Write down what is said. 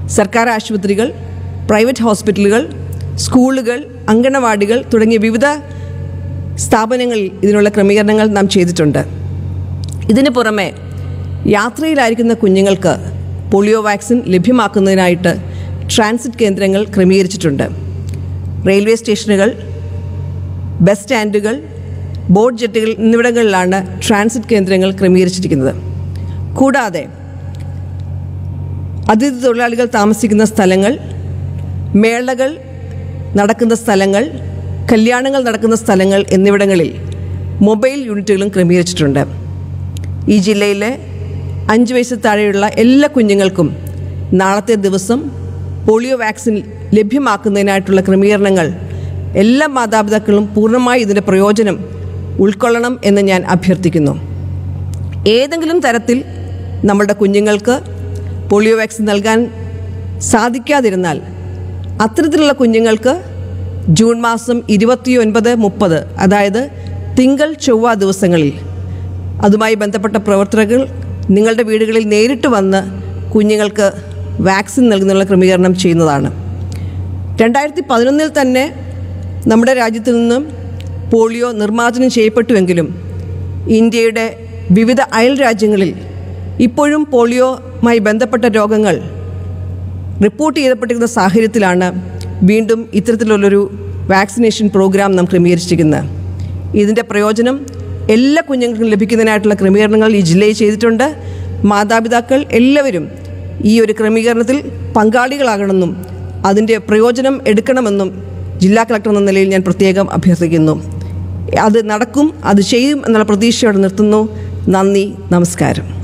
സർക്കാർ ആശുപത്രികൾ പ്രൈവറ്റ് ഹോസ്പിറ്റലുകൾ സ്കൂളുകൾ അങ്കണവാടികൾ തുടങ്ങിയ വിവിധ സ്ഥാപനങ്ങളിൽ ഇതിനുള്ള ക്രമീകരണങ്ങൾ നാം ചെയ്തിട്ടുണ്ട് ഇതിന് പുറമെ യാത്രയിലായിരിക്കുന്ന കുഞ്ഞുങ്ങൾക്ക് പോളിയോ വാക്സിൻ ലഭ്യമാക്കുന്നതിനായിട്ട് ട്രാൻസിറ്റ് കേന്ദ്രങ്ങൾ ക്രമീകരിച്ചിട്ടുണ്ട് റെയിൽവേ സ്റ്റേഷനുകൾ ബസ് സ്റ്റാൻഡുകൾ ബോട്ട് ജെട്ടുകൾ എന്നിവിടങ്ങളിലാണ് ട്രാൻസിറ്റ് കേന്ദ്രങ്ങൾ ക്രമീകരിച്ചിരിക്കുന്നത് കൂടാതെ അതിഥി തൊഴിലാളികൾ താമസിക്കുന്ന സ്ഥലങ്ങൾ മേളകൾ നടക്കുന്ന സ്ഥലങ്ങൾ കല്യാണങ്ങൾ നടക്കുന്ന സ്ഥലങ്ങൾ എന്നിവിടങ്ങളിൽ മൊബൈൽ യൂണിറ്റുകളും ക്രമീകരിച്ചിട്ടുണ്ട് ഈ ജില്ലയിലെ അഞ്ച് വയസ്സിൽ താഴെയുള്ള എല്ലാ കുഞ്ഞുങ്ങൾക്കും നാളത്തെ ദിവസം പോളിയോ വാക്സിൻ ലഭ്യമാക്കുന്നതിനായിട്ടുള്ള ക്രമീകരണങ്ങൾ എല്ലാ മാതാപിതാക്കളും പൂർണ്ണമായി ഇതിൻ്റെ പ്രയോജനം ഉൾക്കൊള്ളണം എന്ന് ഞാൻ അഭ്യർത്ഥിക്കുന്നു ഏതെങ്കിലും തരത്തിൽ നമ്മുടെ കുഞ്ഞുങ്ങൾക്ക് പോളിയോ വാക്സിൻ നൽകാൻ സാധിക്കാതിരുന്നാൽ അത്തരത്തിലുള്ള കുഞ്ഞുങ്ങൾക്ക് ജൂൺ മാസം ഇരുപത്തി ഒൻപത് മുപ്പത് അതായത് തിങ്കൾ ചൊവ്വ ദിവസങ്ങളിൽ അതുമായി ബന്ധപ്പെട്ട പ്രവർത്തകർ നിങ്ങളുടെ വീടുകളിൽ നേരിട്ട് വന്ന് കുഞ്ഞുങ്ങൾക്ക് വാക്സിൻ നൽകുന്നതിനുള്ള ക്രമീകരണം ചെയ്യുന്നതാണ് രണ്ടായിരത്തി പതിനൊന്നിൽ തന്നെ നമ്മുടെ രാജ്യത്തിൽ നിന്നും പോളിയോ നിർമ്മാർജ്ജനം ചെയ്യപ്പെട്ടുവെങ്കിലും ഇന്ത്യയുടെ വിവിധ അയൽ രാജ്യങ്ങളിൽ ഇപ്പോഴും പോളിയോമായി ബന്ധപ്പെട്ട രോഗങ്ങൾ റിപ്പോർട്ട് ചെയ്യപ്പെട്ടിരുന്ന സാഹചര്യത്തിലാണ് വീണ്ടും ഇത്തരത്തിലുള്ളൊരു വാക്സിനേഷൻ പ്രോഗ്രാം നാം ക്രമീകരിച്ചിരിക്കുന്നത് ഇതിൻ്റെ പ്രയോജനം എല്ലാ കുഞ്ഞുങ്ങൾക്കും ലഭിക്കുന്നതിനായിട്ടുള്ള ക്രമീകരണങ്ങൾ ഈ ജില്ലയിൽ ചെയ്തിട്ടുണ്ട് മാതാപിതാക്കൾ എല്ലാവരും ഈ ഒരു ക്രമീകരണത്തിൽ പങ്കാളികളാകണമെന്നും അതിൻ്റെ പ്രയോജനം എടുക്കണമെന്നും ജില്ലാ കളക്ടർ എന്ന നിലയിൽ ഞാൻ പ്രത്യേകം അഭ്യർത്ഥിക്കുന്നു അത് നടക്കും അത് ചെയ്യും എന്നുള്ള പ്രതീക്ഷയോടെ നിർത്തുന്നു നന്ദി നമസ്കാരം